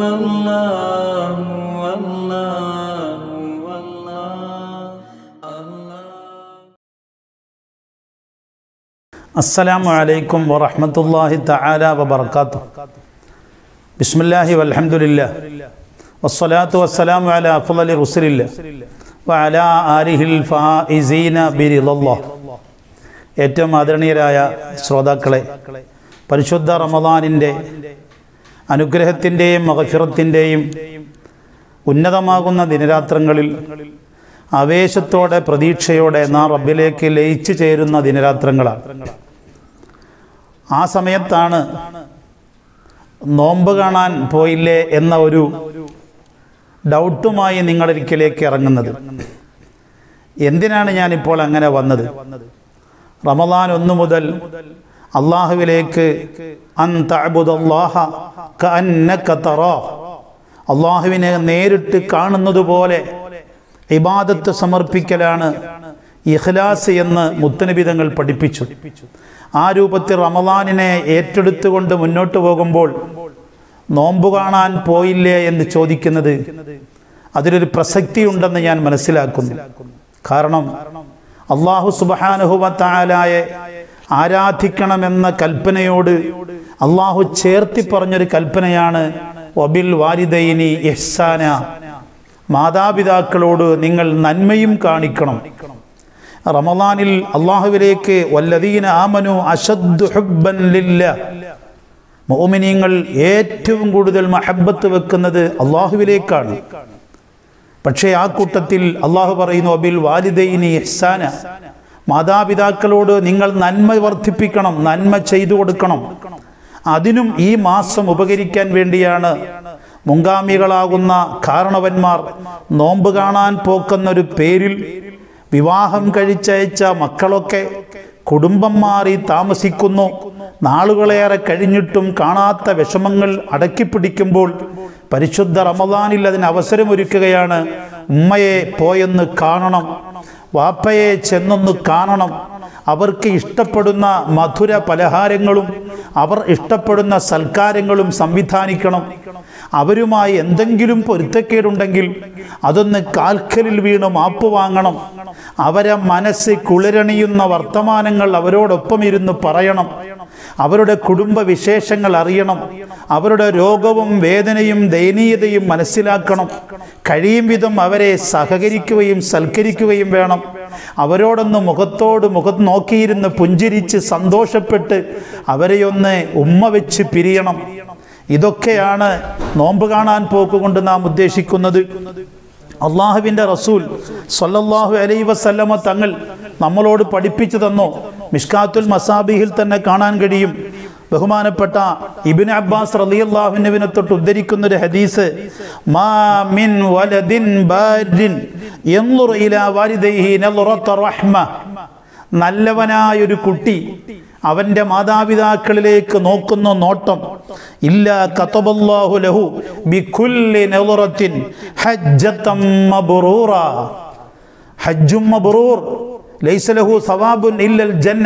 والله والله والله الله അസ്സലാമു അലൈക്കും വറഹ്മത്തുള്ളാഹി തആല വബറകാത്തു ബിസ്മില്ലാഹി വൽഹംദുലില്ലാ വസ്സലാത്തു വസ്സലാമു അലാ അഫ്ളലി റുസുലില്ലാ വഅലാ ആലിഹിൽ ഫായിസീന ബിറിളല്ലാഹ് ഏറ്റവും ആദരണീയരായ ശ്രോതാക്കളെ പരിശുദ്ധ റമദാനിൻ്റെ അനുഗ്രഹത്തിൻ്റെയും മഹഫിറത്തിൻ്റെയും ഉന്നതമാകുന്ന ദിനരാത്രങ്ങളിൽ ആവേശത്തോടെ പ്രതീക്ഷയോടെ നാം റബ്ബിലേക്ക് ലയിച്ചു ചേരുന്ന ദിനരാത്രങ്ങളാണ് ആ സമയത്താണ് നോമ്പ് കാണാൻ പോയില്ലേ എന്ന ഒരു ഡൗട്ടുമായി നിങ്ങളൊരിക്കലേക്ക് ഇറങ്ങുന്നത് എന്തിനാണ് ഞാനിപ്പോൾ അങ്ങനെ വന്നത് റമദാൻ ഒന്നു മുതൽ അള്ളാഹുവിലേക്ക് അൻ തഅബുദല്ലാഹ കഅന്നക തറാഹ് അള്ളാഹുവിനെ നേരിട്ട് കാണുന്നത് പോലെ ഇബാദത്ത് സമർപ്പിക്കലാണ് ഇഖ്ലാസ് എന്ന് മുത്തനബിതങ്ങൾ പഠിപ്പിച്ചു ആ രൂപത്തിൽ റമദാനിനെ ഏറ്റെടുത്തുകൊണ്ട് മുന്നോട്ട് പോകുമ്പോൾ നോമ്പ് കാണാൻ പോയില്ലേ എന്ന് ചോദിക്കുന്നത് അതിലൊരു പ്രസക്തി ഉണ്ടെന്ന് ഞാൻ മനസ്സിലാക്കുന്നു കാരണം അള്ളാഹു സുബാനുഹുവത്തായാലായെ ആരാധിക്കണമെന്ന കൽപ്പനയോട് അള്ളാഹു ചേർത്തി പറഞ്ഞൊരു കൽപ്പനയാണ് ഒബിൽ വാലിദൈനി എഹ്സാന മാതാപിതാക്കളോട് നിങ്ങൾ നന്മയും കാണിക്കണം റമദാനിൽ അള്ളാഹുവിലേക്ക് വല്ലദീന ആമനു അഷദ്ദു ഹുബ്ബൻ ലില്ല മോമിനിയങ്ങൾ ഏറ്റവും കൂടുതൽ മഹബത്ത് വെക്കുന്നത് അള്ളാഹുവിലേക്കാണ് പക്ഷേ ആ കൂട്ടത്തിൽ അള്ളാഹു പറയുന്നു അബിൽ വാലിദൈനി ഇഹ്സാന മാതാപിതാക്കളോട് നിങ്ങൾ നന്മ വർദ്ധിപ്പിക്കണം നന്മ ചെയ്തു കൊടുക്കണം അതിനും ഈ മാസം ഉപകരിക്കാൻ വേണ്ടിയാണ് മുങ്കാമികളാകുന്ന കാരണവന്മാർ നോമ്പ് കാണാൻ പോക്കുന്നൊരു പേരിൽ വിവാഹം കഴിച്ചയച്ച മക്കളൊക്കെ കുടുംബം മാറി താമസിക്കുന്നു നാളുകളേറെ കഴിഞ്ഞിട്ടും കാണാത്ത വിഷമങ്ങൾ അടക്കിപ്പിടിക്കുമ്പോൾ പരിശുദ്ധ റമദാനിൽ അതിന് അവസരമൊരുക്കുകയാണ് ഉമ്മയെ പോയെന്ന് കാണണം വാപ്പയെ ചെന്നൊന്ന് കാണണം അവർക്ക് ഇഷ്ടപ്പെടുന്ന മധുര പലഹാരങ്ങളും അവർ ഇഷ്ടപ്പെടുന്ന സൽക്കാരങ്ങളും സംവിധാനിക്കണം അവരുമായി എന്തെങ്കിലും പൊരുത്തക്കേടുണ്ടെങ്കിൽ അതൊന്ന് കാൽക്കലിൽ വീണ് മാപ്പ് വാങ്ങണം അവരെ മനസ്സ് കുളിരണിയുന്ന വർത്തമാനങ്ങൾ അവരോടൊപ്പം ഇരുന്ന് പറയണം അവരുടെ കുടുംബ വിശേഷങ്ങൾ അറിയണം അവരുടെ രോഗവും വേദനയും ദയനീയതയും മനസ്സിലാക്കണം കഴിയും വിധം അവരെ സഹകരിക്കുകയും സൽക്കരിക്കുകയും വേണം അവരോടൊന്ന് മുഖത്തോട് മുഖം നോക്കിയിരുന്ന് പുഞ്ചിരിച്ച് സന്തോഷപ്പെട്ട് അവരെയൊന്ന് ഉമ്മ വെച്ച് പിരിയണം ഇതൊക്കെയാണ് നോമ്പ് കാണാൻ പോക്കുകൊണ്ട് നാം ഉദ്ദേശിക്കുന്നത് അള്ളാഹുവിൻ്റെ റസൂൽ സല്ലല്ലാഹു അലൈ വസല്ലമ തങ്ങൾ നമ്മളോട് പഠിപ്പിച്ചു തന്നോ മിഷ്കാത്തുൽ മസാബിഹിൽ തന്നെ കാണാൻ കഴിയും ബഹുമാനപ്പെട്ട ഇബിൻ അബ്ബാസ് റളിയല്ലാഹുവിനെ തൊട്ട് ഉദ്ധരിക്കുന്ന ഒരു ഹദീസ് മാ മിൻ വലദിൻ ബാരിൻ യൻളുറു ഇലാ വാലിദൈഹി നളുറത റഹ്മ നല്ലവനായൊരു കുട്ടി അവൻ്റെ മാതാപിതാക്കളിലേക്ക് നോക്കുന്ന നോട്ടം ഇല്ല കതബല്ലാഹു ലഹു ബികുല്ലി നളറത്തിൻ ഹജ്ജത്തം മബ്റൂറ ഹജ്ജും മബ്റൂർ ലൈസ ലഹു സവാബുൻ ഇല്ലൽ ജന്ന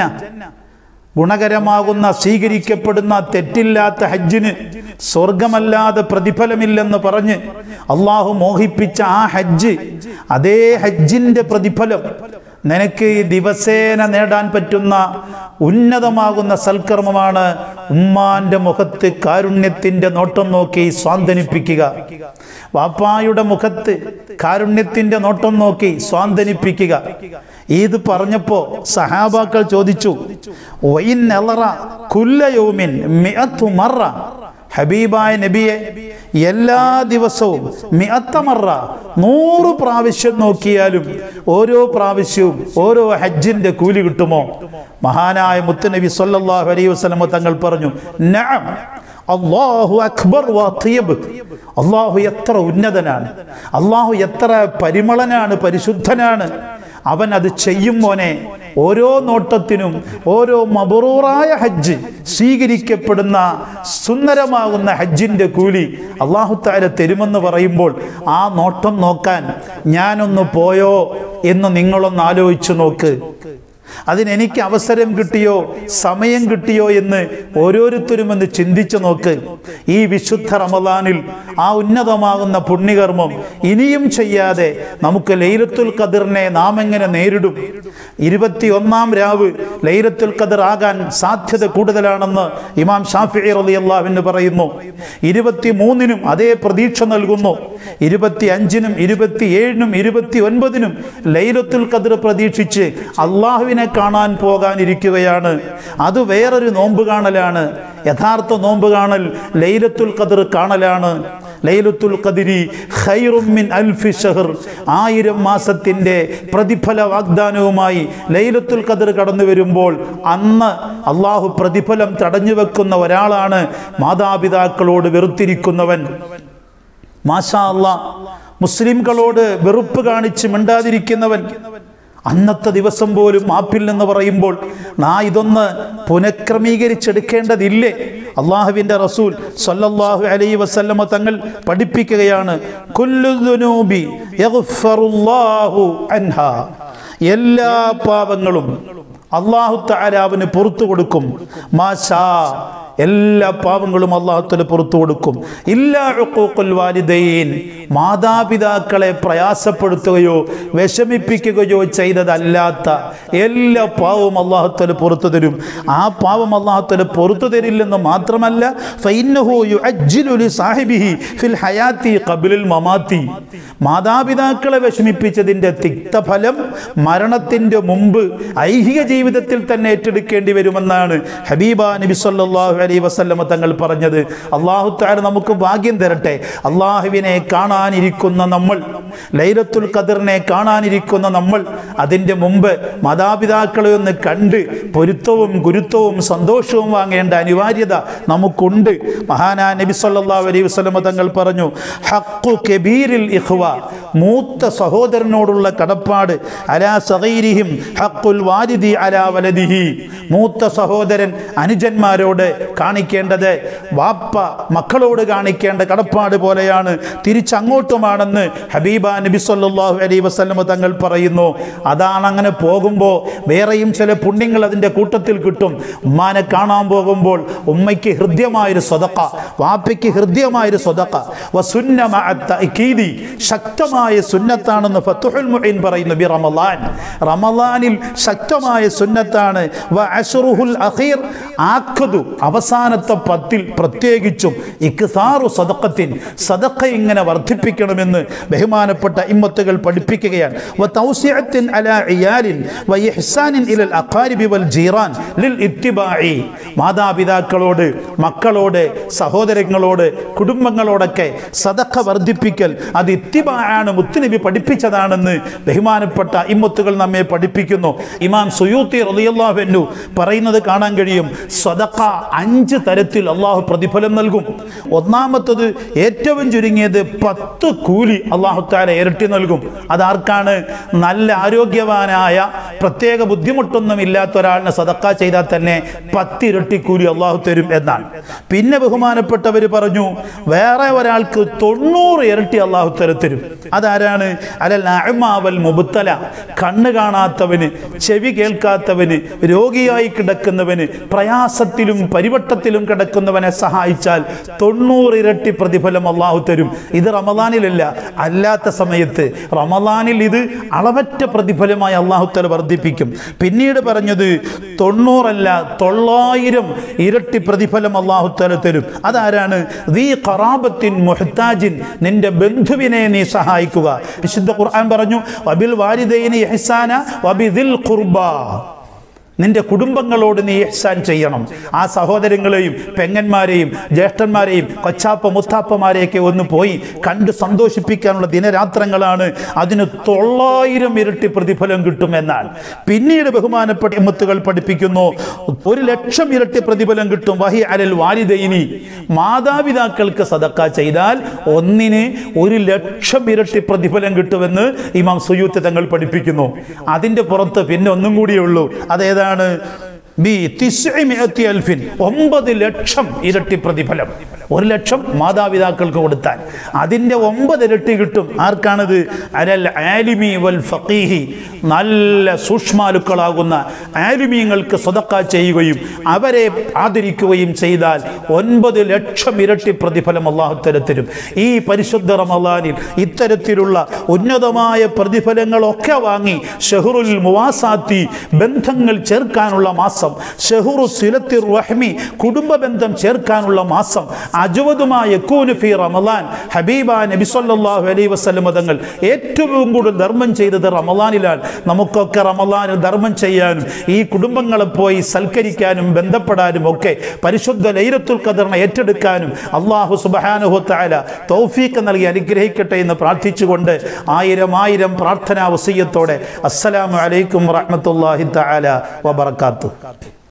ഗുണകരമാകുന്ന സ്വീകരിക്കപ്പെടുന്ന തെറ്റില്ലാത്ത ഹജ്ജിന് സ്വർഗമല്ലാതെ പ്രതിഫലമില്ലെന്ന് പറഞ്ഞ് അള്ളാഹു മോഹിപ്പിച്ച ആ ഹജ്ജ് അതേ ഹജ്ജിന്റെ പ്രതിഫലം നിനക്ക് ദിവസേന നേടാൻ പറ്റുന്ന ഉന്നതമാകുന്ന സൽക്കർമ്മമാണ് ഉമ്മാന്റെ മുഖത്ത് കാരുണ്യത്തിന്റെ നോട്ടം നോക്കി സ്വാന്തനിപ്പിക്കുക വാപ്പായുടെ മുഖത്ത് കാരുണ്യത്തിന്റെ നോട്ടം നോക്കി സ്വാന്തനിപ്പിക്കുക ഇത് പറഞ്ഞപ്പോ സഹാബാക്കൾ ചോദിച്ചു "വഇൻ നളറ കുല്ല യൗമിൻ മിഅത്തു മറ ഹബീബായ നബിയെ എല്ലാ ദിവസവും മിഅത്തമറ നൂറ് പ്രാവശ്യം നോക്കിയാലും ഓരോ പ്രാവശ്യവും ഓരോ ഹജ്ജിന്റെ കൂലി കിട്ടുമോ മഹാനായ മുത്തുനബി സല്ലല്ലാഹു അലൈഹി വസല്ലമ തങ്ങൾ പറഞ്ഞു നഅം അള്ളാഹു അക്ബർ വാത്തിയബ് അള്ളാഹു എത്ര ഉന്നതനാണ് അള്ളാഹു എത്ര പരിമളനാണ് പരിശുദ്ധനാണ് അവൻ അത് ചെയ്യും മോനെ ഓരോ നോട്ടത്തിനും ഓരോ മബറൂറായ ഹജ്ജ് സ്വീകരിക്കപ്പെടുന്ന സുന്ദരമാകുന്ന ഹജ്ജിന്റെ കൂലി അള്ളാഹു താല തരുമെന്ന് പറയുമ്പോൾ ആ നോട്ടം നോക്കാൻ ഞാനൊന്ന് പോയോ എന്ന് നിങ്ങളൊന്ന് ആലോചിച്ചു നോക്ക് അതിനെനിക്ക് അവസരം കിട്ടിയോ സമയം കിട്ടിയോ എന്ന് ഓരോരുത്തരും ഒന്ന് ചിന്തിച്ചു നോക്ക് ഈ വിശുദ്ധ റമദാനിൽ ആ ഉന്നതമാകുന്ന പുണ്യകർമ്മം ഇനിയും ചെയ്യാതെ നമുക്ക് ലൈലത്തുൽ ഖദറിനെ നാം എങ്ങനെ നേരിടും ഇരുപത്തിയൊന്നാം രാവ് ലൈലത്തുൽ ഖദർ ആകാൻ സാധ്യത കൂടുതലാണെന്ന് ഇമാം ഷാഫി റളിയല്ലാഹു പറയുന്നു ഇരുപത്തിമൂന്നിനും അതേ പ്രതീക്ഷ നൽകുന്നു ഇരുപത്തി അഞ്ചിനും ഇരുപത്തിയേഴിനും ഇരുപത്തി ഒൻപതിനും ലൈലത്തുൽ ഖദർ പ്രതീക്ഷിച്ച് അള്ളാഹുവിനെ കാണാൻ പോകാനിരിക്കുകയാണ് അത് വേറൊരു നോമ്പ് കാണലാണ് യഥാർത്ഥ നോമ്പ് കാണൽ ലൈലത്തുൽ ഖദർ കാണലാണ് ലൈലത്തുൽ ഖദിരി ഖൈറും മിൻ അൽഫി ഷഹർ ആയിരം മാസത്തിൻ്റെ പ്രതിഫല വാഗ്ദാനവുമായി ലൈലത്തുൽ ഖദർ കടന്നു വരുമ്പോൾ അന്ന് അള്ളാഹു പ്രതിഫലം തടഞ്ഞു വെക്കുന്ന ഒരാളാണ് മാതാപിതാക്കളോട് വെറുത്തിരിക്കുന്നവൻ മാഷാ അല്ലാ മുസ്ലിംകളോട് വെറുപ്പ് കാണിച്ച് മിണ്ടാതിരിക്കുന്നവൻ അന്നത്തെ ദിവസം പോലും മാപ്പിൽ എന്ന് പറയുമ്പോൾ നാ ഇതൊന്ന് പുനഃക്രമീകരിച്ചെടുക്കേണ്ടതില്ലേ അള്ളാഹുവിൻ്റെ റസൂൽ സല്ലല്ലാഹു അലൈഹി വസല്ലമ തങ്ങൾ പഠിപ്പിക്കുകയാണ് കുല്ലു ദുനൂബി യഗ്ഫറുല്ലാഹു അൻഹാ എല്ലാ പാപങ്ങളും അള്ളാഹു താലാവിന് പുറത്തു കൊടുക്കും മാഷാ എല്ലാ പാവങ്ങളും അള്ളാഹുത്തല പുറത്തു കൊടുക്കും ഇല്ലാ ഉഖൂഖുൽ വാലിദൈൻ മാതാപിതാക്കളെ പ്രയാസപ്പെടുത്തുകയോ വിഷമിപ്പിക്കുകയോ ചെയ്തതല്ലാത്ത എല്ലാ പാവവും അള്ളാഹുത്തല പുറത്തു തരും ആ പാവം അള്ളാഹുത്തല പുറത്തു തരില്ലെന്ന് മാത്രമല്ല ഫൈന്നഹു യുഅജ്ജിലു ലി സാഹിബിഹി ഫിൽ ഹയാത്തി ഖബ്ലിൽ മമാത്തി മാതാപിതാക്കളെ വിഷമിപ്പിച്ചതിൻ്റെ തിക്തഫലം മരണത്തിൻ്റെ മുമ്പ് ഐഹിക ജീവിതത്തിൽ തന്നെ ഏറ്റെടുക്കേണ്ടി വരുമെന്നാണ് ഹബീബ നബി സല്ലല്ലാഹു അലൈഹി വസല്ലമ തങ്ങൾ പറഞ്ഞത് അള്ളാഹു താല നമുക്ക് ഭാഗ്യം തരട്ടെ അള്ളാഹുവിനെ കാണാനിരിക്കുന്ന നമ്മൾ ലൈലത്തുൽ ഖദറിനെ കാണാനിരിക്കുന്ന നമ്മൾ അതിൻ്റെ മുമ്പ് മാതാപിതാക്കളെ ഒന്ന് കണ്ട് പൊരുത്തവും ഗുരുത്വവും സന്തോഷവും വാങ്ങേണ്ട അനിവാര്യത നമുക്കുണ്ട് മഹാനാ നബി സല്ലല്ലാഹു അലൈഹി വസല്ലമ തങ്ങൾ പറഞ്ഞു ഹഖു കബീരിൽ ഇഖ്വ മൂത്ത സഹോദരനോടുള്ള കടപ്പാട് അലാ സഗീരിഹിം ഹഖുൽ വാലിദി അലാ വലദിഹി മൂത്ത സഹോദരൻ അനുജന്മാരോട് കാണിക്കേണ്ടത് വാപ്പ മക്കളോട് കാണിക്കേണ്ട കടപ്പാട് പോലെയാണ് തിരിച്ചങ്ങോട്ടുമാണെന്ന് ഹബീബ നബി സല്ലല്ലാഹു അലൈഹി വസല്ലമ തങ്ങൾ പറയുന്നു അതാണ് അങ്ങനെ പോകുമ്പോൾ വേറെയും ചില പുണ്യങ്ങൾ അതിൻ്റെ കൂട്ടത്തിൽ കിട്ടും ഉമ്മാനെ കാണാൻ പോകുമ്പോൾ ഉമ്മയ്ക്ക് ഹൃദ്യമായൊരു സ്വതക്ക വാപ്പയ്ക്ക് ഹൃദ്യമായൊരു സ്വതക്ക വസുന്ന മഅ തഅക്കീദി ശക്തമായ സുന്നത്താണെന്ന് ഫത്തുഹുൽ മുഈൻ പറയുന്നു ബി റമളാൻ റമളാനിൽ ശക്തമായ സുന്നത്താണ് വ അശ്റുഹുൽ അഖീർ ആഖദു അവസാനത്തെ പത്തിൽ പ്രത്യേകിച്ചും ഇക്സാറു സദഖത്തിൻ സദഖ ഇങ്ങനെ വർദ്ധിപ്പിക്കണമെന്ന് ബഹുമാനപ്പെട്ട ഇമ്മത്തുകൾ പഠിപ്പിക്കുകയാണ് വ തൗസിഅത്തിൻ അലാ ഇയാലിൻ വ ഇഹ്സാനിൻ ഇലൽ അഖാരിബി വൽ ജീറാൻ ലിൽ ഇത്തിബാഇ മാതാപിതാക്കളോട് മക്കളോട് സഹോദരങ്ങളോട് കുടുംബങ്ങളോടൊക്കെ സദഖ വർദ്ധിപ്പിക്കൽ അത് ഇത്തിബാണ് മുത്തുനബി പഠിപ്പിച്ചതാണെന്ന് ബഹുമാനപ്പെട്ട ഇമ്മത്തുകൾ നമ്മെ പഠിപ്പിക്കുന്നു ഇമാം സുയൂത്തി റളിയല്ലാഹു അൻഹു പറയുന്നത് കാണാൻ കഴിയും സദഖ അഞ്ച് തരത്തിൽ അള്ളാഹു പ്രതിഫലം നൽകും ഒന്നാമത്തത് ഏറ്റവും ചുരുങ്ങിയത് പത്ത് കൂലി അള്ളാഹു താല ഇരട്ടി നൽകും അതാർക്കാണ് നല്ല ആരോഗ്യവാനായ പ്രത്യേക ബുദ്ധിമുട്ടൊന്നും ഇല്ലാത്ത ഒരാളിനെ സദക്ക ചെയ്താൽ തന്നെ പത്തിരട്ടി കൂലി അള്ളാഹു തരും എന്നാണ് പിന്നെ ബഹുമാനപ്പെട്ടവർ പറഞ്ഞു വേറെ ഒരാൾക്ക് തൊണ്ണൂറ് ഇരട്ടി അള്ളാഹു തല തരും അതാരാണ് അലൽ അഅ്മാവൽ മുബത്തല കണ്ണ് കാണാത്തവന് ചെവി കേൾക്കാത്തവന് രോഗിയായി കിടക്കുന്നവന് പ്രയാസത്തിലും പരിവട്ടത്തിലും കിടക്കുന്നവനെ സഹായിച്ചാൽ തൊണ്ണൂറ് ഇരട്ടി പ്രതിഫലം അള്ളാഹു തരും ഇത് റമദാനിലല്ല അല്ലാത്ത സമയത്ത് റമദാനിൽ ഇത് അളവറ്റ പ്രതിഫലമായി അള്ളാഹു തല വർദ്ധിപ്പിക്കും പിന്നീട് പറഞ്ഞത് തൊണ്ണൂറല്ല തൊള്ളായിരം ഇരട്ടി പ്രതിഫലം അള്ളാഹു തല തരും അതാരാണ് ദീ ഖറാബത്തിൻ മുഹ്താജിൻ നിന്റെ ബന്ധുവിനെ നീ സഹായിക്കുക വിശുദ്ധ ഖുർആൻ പറഞ്ഞു വബിൽ വാരിദൈനി ഇഹ്സാന വബിദിൽ ഖുർബ നിന്റെ കുടുംബങ്ങളോട് നീ ഇഹ്സാൻ ചെയ്യണം ആ സഹോദരങ്ങളെയും പെങ്ങന്മാരെയും ജ്യേഷ്ഠന്മാരെയും കൊച്ചാപ്പ മുത്താപ്പമാരെയൊക്കെ ഒന്ന് പോയി കണ്ട് സന്തോഷിപ്പിക്കാനുള്ള ദിനരാത്രങ്ങളാണ് അതിന് തൊള്ളായിരം ഇരട്ടി പ്രതിഫലം കിട്ടുമെന്നാൽ പിന്നീട് ബഹുമാനപ്പെട്ട എമ്മത്തുകൾ പഠിപ്പിക്കുന്നു ഒരു ലക്ഷം ഇരട്ടി പ്രതിഫലം കിട്ടും വഹി അലൽ വാലിദൈനി മാതാപിതാക്കൾക്ക് സദക്ക ചെയ്താൽ ഒന്നിന് ഒരു ലക്ഷം ഇരട്ടി പ്രതിഫലം കിട്ടുമെന്ന് ഇമാം സുയൂത്ത് തങ്ങൾ പഠിപ്പിക്കുന്നു അതിൻ്റെ പുറത്ത് പിന്നെ ഒന്നും കൂടിയേ ഉള്ളൂ അതേതാണ് ബി തിസ്ഇമിഅത്തി അൽഫിൻ ഒമ്പത് ലക്ഷം ഇരട്ടി പ്രതിഫലം ഒരു ലക്ഷം മാതാപിതാക്കൾക്ക് കൊടുത്താൽ അതിൻ്റെ ഒമ്പത് ഇരട്ടി കിട്ടും ആർക്കാണത് അരൽ ആലിമി വൽ ഫഖീഹി നല്ല സൂക്ഷ്മാലുക്കളാകുന്ന ആലിമീങ്ങൾക്ക് സ്വതക്ക ചെയ്യുകയും അവരെ ആദരിക്കുകയും ചെയ്താൽ ഒൻപത് ലക്ഷം ഇരട്ടി പ്രതിഫലം അള്ളാഹുത്തര തരും ഈ പരിശുദ്ധ റമലാനിൽ ഇത്തരത്തിലുള്ള ഉന്നതമായ പ്രതിഫലങ്ങളൊക്കെ വാങ്ങി ഷെഹറുൽ മുവാസാത്തി ബന്ധങ്ങൾ ചേർക്കാനുള്ള മാസം ഷെഹുറു സിലത്തിർ റഹ്മി കുടുംബ ബന്ധം ചേർക്കാനുള്ള മാസം അജുവതുമായ ഫി റമലാൻ ഹബീബ നബി സല്ലല്ലാഹു അലൈഹി വസല്ലം തങ്ങൾ ഏറ്റവും കൂടുതൽ ധർമ്മം ചെയ്തത് റമലാനിലാണ് നമുക്കൊക്കെ റമലാനിൽ ധർമ്മം ചെയ്യാനും ഈ കുടുംബങ്ങളെ പോയി സൽക്കരിക്കാനും ബന്ധപ്പെടാനും ഒക്കെ പരിശുദ്ധ ലൈലത്തുൽ ഖദറിനെ ഏറ്റെടുക്കാനും അള്ളാഹു സുബ്ഹാനഹു തആല തൗഫീഖ് നൽകി അനുഗ്രഹിക്കട്ടെ എന്ന് പ്രാർത്ഥിച്ചുകൊണ്ട് ആയിരം ആയിരം പ്രാർത്ഥനാ വസീയത്തോടെ അസ്സലാമു അലൈക്കും വറഹ്മത്തുള്ളാഹി തആല വബറകാതുഹു